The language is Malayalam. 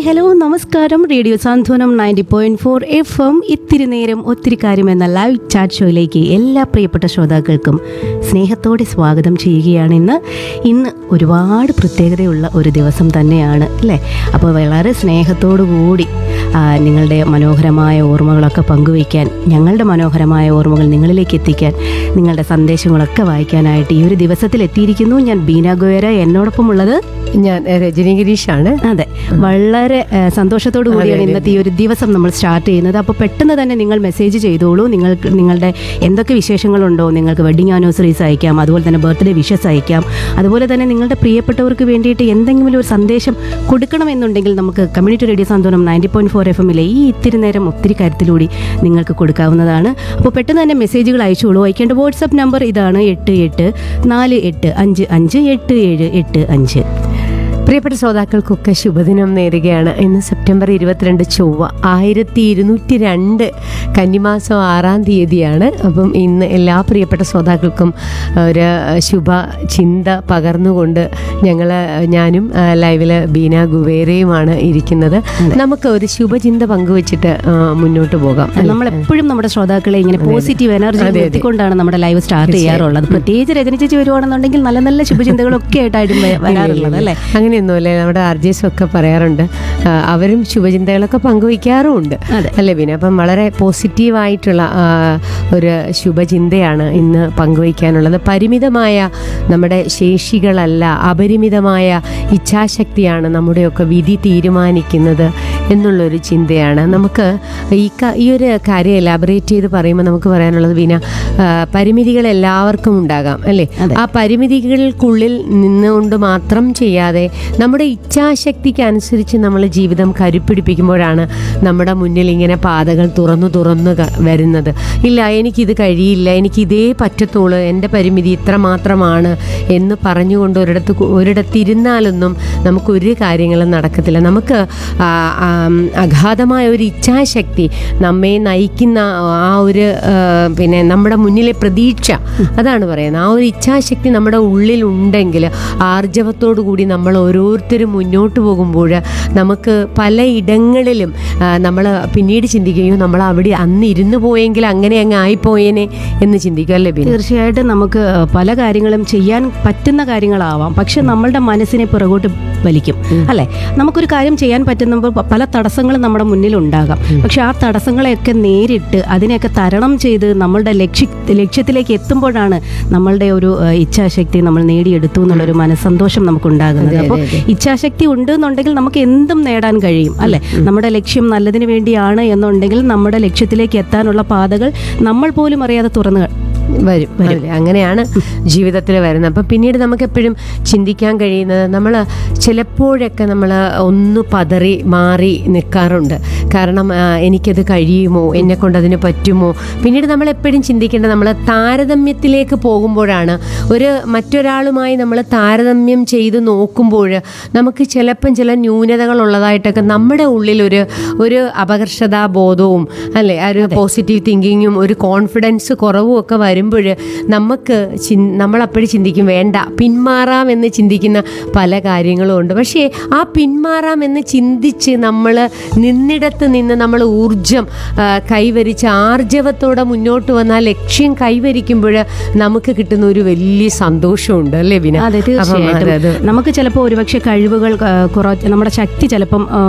ഹായ് ഹലോ നമസ്കാരം radio Santhwanam ninety point four F M ഇത്തിരി നേരം ഒത്തിരി കാര്യം എന്ന ലൈവ് ചാറ്റ് ഷോയിലേക്ക് എല്ലാ പ്രിയപ്പെട്ട ശ്രോതാക്കൾക്കും സ്നേഹത്തോടെ സ്വാഗതം ചെയ്യുകയാണ് ഇന്ന് ഇന്ന് ഒരുപാട് പ്രത്യേകതയുള്ള ഒരു ദിവസം തന്നെയാണ് അല്ലേ അപ്പോൾ വളരെ സ്നേഹത്തോടു കൂടി ആ, നിങ്ങളുടെ മനോഹരമായ ഓർമ്മകളൊക്കെ പങ്കുവയ്ക്കാൻ ഞങ്ങളുടെ മനോഹരമായ ഓർമ്മകൾ നിങ്ങളിലേക്ക് എത്തിക്കാൻ നിങ്ങളുടെ സന്ദേശങ്ങളൊക്കെ വായിക്കാനായിട്ട് ഈ ഒരു ദിവസത്തിൽ എത്തിയിരിക്കുന്നു ഞാൻ ബീന ഗോയര എന്നോടൊപ്പമുള്ളത് ഞാൻ എ, രജനി ഗിരീഷാണ് അതെ വളരെ ഏഹ്, സന്തോഷത്തോടു കൂടിയാണ് ഇന്നത്തെ ഈ ഒരു ദിവസം നമ്മൾ സ്റ്റാർട്ട് ചെയ്യുന്നത് അപ്പോൾ പെട്ടെന്ന് തന്നെ നിങ്ങൾ മെസ്സേജ് ചെയ്തോളൂ നിങ്ങൾക്ക് നിങ്ങളുടെ എന്തൊക്കെ വിശേഷങ്ങളുണ്ടോ നിങ്ങൾക്ക് വെഡിങ് ആനിവേഴ്സറീസ് അയക്കാം അതുപോലെ തന്നെ ബർത്ത്ഡേ വിഷസ് അയക്കാം അതുപോലെ തന്നെ നിങ്ങളുടെ പ്രിയപ്പെട്ടവർക്ക് വേണ്ടിയിട്ട് എന്തെങ്കിലും ഒരു സന്ദേശം കൊടുക്കണമെന്നുണ്ടെങ്കിൽ നമുക്ക് community radio Santhwanam ninety point four F എമ്മിലെ ഈ ഇത്തിരി നേരം ഒത്തിരി കാര്യത്തിലൂടെ നിങ്ങൾക്ക് കൊടുക്കാവുന്നതാണ് അപ്പോൾ പെട്ടെന്ന് തന്നെ മെസ്സേജുകൾ അയച്ചോളൂ അയക്കേണ്ട വാട്സപ്പ് നമ്പർ ഇതാണ് എട്ട് എട്ട് നാല് എട്ട് അഞ്ച് അഞ്ച് എട്ട് ഏഴ് എട്ട് അഞ്ച് പ്രിയപ്പെട്ട ശ്രോതാക്കൾക്കൊക്കെ ശുഭദിനം നേരുകയാണ് ഇന്ന് സെപ്റ്റംബർ ഇരുപത്തിരണ്ട് ചൊവ്വ ആയിരത്തി ഇരുന്നൂറ്റി രണ്ട് കന്നിമാസം ആറാം തീയതിയാണ് അപ്പം ഇന്ന് എല്ലാ പ്രിയപ്പെട്ട ശ്രോതാക്കൾക്കും ഒരു ശുഭ ചിന്ത പകർന്നുകൊണ്ട് ഞങ്ങൾ ഞാനും ആ, ലൈവില് ബീന ഗുവേരയുമാണ് ഇരിക്കുന്നത് നമുക്ക് ഒരു ശുഭചിന്ത പങ്കുവച്ചിട്ട് ആ, മുന്നോട്ട് പോകാം നമ്മൾ എപ്പോഴും നമ്മുടെ ശ്രോതാക്കളെ ഇങ്ങനെ പോസിറ്റീവ് എനർജി എത്തിക്കൊണ്ടാണ് നമ്മുടെ ലൈവ് സ്റ്റാർട്ട് ചെയ്യാറുള്ളത് പ്രത്യേകിച്ച് രജനി ചേച്ചി വരുവാണെന്നുണ്ടെങ്കിൽ നല്ല നല്ല ശുഭചിന്തകളൊക്കെ ആയിട്ടായിട്ടും വ- വരാറുള്ളത് അല്ലേ അങ്ങനെയൊന്നുമല്ല നമ്മുടെ ആർജേസും ഒക്കെ പറയാറുണ്ട് ആ, അവരും ശുഭചിന്തകളൊക്കെ പങ്കുവയ്ക്കാറുമുണ്ട് അതെ. അല്ലേ പിന്നെ അപ്പം വളരെ പോസിറ്റീവായിട്ടുള്ള ആ, ഒരു ശുഭചിന്തയാണ് ഇന്ന് പങ്കുവയ്ക്കാനുള്ളത് പരിമിതമായ നമ്മുടെ ശേഷികളല്ല അപരിമിതമായ ഇച്ഛാശക്തിയാണ് നമ്മുടെയൊക്കെ വിധി തീരുമാനിക്കുന്നത് എന്നുള്ളൊരു ചിന്തയാണ് നമുക്ക് ഈ ക- ഈ ഒരു കാര്യം എലാബറേറ്റ് ചെയ്ത് പറയുമ്പോൾ നമുക്ക് പറയാനുള്ളത് പിന്നെ ആ, പരിമിതികൾ എല്ലാവർക്കും ഉണ്ടാകാം അല്ലേ ആ പരിമിതികൾക്കുള്ളിൽ നിന്നുകൊണ്ട് മാത്രം ചെയ്യാതെ നമ്മുടെ ഇച്ഛാശക്തിക്ക് അനുസരിച്ച് നമ്മൾ ജീവിതം കരുപ്പിടിപ്പിക്കുമ്പോഴാണ് നമ്മുടെ മുന്നിൽ ഇങ്ങനെ പാതകൾ തുറന്നു തുറന്നു ക- വരുന്നത് ഇല്ല എനിക്കിത് കഴിയില്ല എനിക്ക് ഇതേ പറ്റത്തുള്ളൂ എൻ്റെ പരിമിതി ഇത്ര മാത്രമാണ് എന്ന് പറഞ്ഞുകൊണ്ട് ഒരിടത്ത് കു- ഒരിടത്തിരുന്നാലൊന്നും നമുക്ക് ഒരു കാര്യങ്ങളും നടക്കത്തില്ല നമുക്ക് ആ, ആ, അഗാധമായ ഒരു ഇച്ഛാശക്തി നമ്മെ നയിക്കുന്ന ആ ഒരു ആ, പിന്നെ നമ്മുടെ മുന്നിലെ പ്രതീക്ഷ അതാണ് പറയുന്നത് ആ ഒരു ഇച്ഛാശക്തി നമ്മുടെ ഉള്ളിൽ ഉണ്ടെങ്കിൽ ആർജവത്തോടു കൂടി നമ്മൾ ഓരോരുത്തരും മുന്നോട്ട് പോകുമ്പോൾ നമുക്ക് പല ഇടങ്ങളിലും നമ്മൾ പിന്നീട് ചിന്തിക്കുകയോ നമ്മൾ അവിടെ അന്ന് ഇരുന്ന് പോയെങ്കിൽ അങ്ങനെ അങ്ങ് ആയിപ്പോയേനെ എന്ന് ചിന്തിക്കും അല്ലേ പിന്നെ തീർച്ചയായിട്ടും നമുക്ക് പല കാര്യങ്ങളും ചെയ്യാൻ പറ്റുന്ന കാര്യങ്ങളാവാം പക്ഷെ നമ്മളുടെ മനസ്സിനെ പുറകോട്ട് വലിക്കും അല്ലേ നമുക്കൊരു കാര്യം ചെയ്യാൻ പറ്റുമ്പോൾ പ- പല തടസ്സങ്ങളും നമ്മുടെ മുന്നിൽ ഉണ്ടാകാം പക്ഷെ ആ തടസ്സങ്ങളെയൊക്കെ നേരിട്ട് അതിനെയൊക്കെ തരണം ചെയ്ത് നമ്മളുടെ ലക്ഷ്യ ലക്ഷ്യത്തിലേക്ക് എത്തുമ്പോഴാണ് നമ്മളുടെ ഒരു ഏഹ്, ഇച്ഛാശക്തി നമ്മൾ നേടിയെടുത്തു എന്നുള്ളൊരു മനസ്സന്തോഷം നമുക്ക് ഉണ്ടാകുന്നത് അപ്പോൾ ഇച്ഛാശക്തി ഉണ്ട് എന്നുണ്ടെങ്കിൽ നമുക്ക് എന്തും നേടാൻ കഴിയും അല്ലെ നമ്മുടെ ലക്ഷ്യം നല്ലതിന് വേണ്ടിയാണ് എന്നുണ്ടെങ്കിൽ നമ്മുടെ ലക്ഷ്യത്തിലേക്ക് എത്താനുള്ള പാതകൾ നമ്മൾ പോലും അറിയാതെ തുറന്നു വരും അല്ലേ? അങ്ങനെയാണ് ജീവിതത്തിൽ വരുന്നത് അപ്പം പിന്നീട് നമുക്ക് എപ്പോഴും ചിന്തിക്കാൻ കഴിയുന്നത് നമ്മൾ ചിലപ്പോഴൊക്കെ നമ്മൾ ഒന്ന് പതറി മാറി നിൽക്കാറുണ്ട് കാരണം ആ, എനിക്കത് കഴിയുമോ എന്നെ കൊണ്ട് അതിന് പറ്റുമോ പിന്നീട് നമ്മൾ എപ്പോഴും ചിന്തിക്കേണ്ടത് നമ്മൾ താരതമ്യത്തിലേക്ക് പോകുമ്പോഴാണ് ഒരു മറ്റൊരാളുമായി നമ്മൾ താരതമ്യം ചെയ്ത് നോക്കുമ്പോൾ നമുക്ക് ചിലപ്പം ചില ന്യൂനതകൾ ഉള്ളതായിട്ടൊക്കെ നമ്മുടെ ഉള്ളിൽ ഒരു ഒരു അപകർഷതാ ബോധവും അല്ലേ ആ ഒരു പോസിറ്റീവ് തിങ്കിങ്ങും ഒരു കോൺഫിഡൻസ് കുറവും ഒക്കെ വരുമ്പോൾ നമുക്ക് ചിൻ നമ്മളപ്പോഴും ചിന്തിക്കും വേണ്ട പിന്മാറാം എന്ന് ചിന്തിക്കുന്ന പല കാര്യങ്ങളും ഉണ്ട് പക്ഷേ ആ പിന്മാറാം എന്ന് ചിന്തിച്ച് നമ്മൾ നിന്നിടത്ത് നിന്ന് നമ്മൾ ഊർജം ആ, കൈവരിച്ച് ആർജവത്തോടെ മുന്നോട്ട് വന്ന ആ ലക്ഷ്യം കൈവരിക്കുമ്പോൾ നമുക്ക് കിട്ടുന്ന ഒരു വലിയ സന്തോഷമുണ്ട് അല്ലേ ബിന അതെ അപ്പം തീർച്ചയായിട്ടും അതെ, അത് നമുക്ക് ചിലപ്പോൾ ഒരുപക്ഷെ കഴിവുകൾ ആ, കുറ നമ്മുടെ ശക്തി ചിലപ്പം ആ,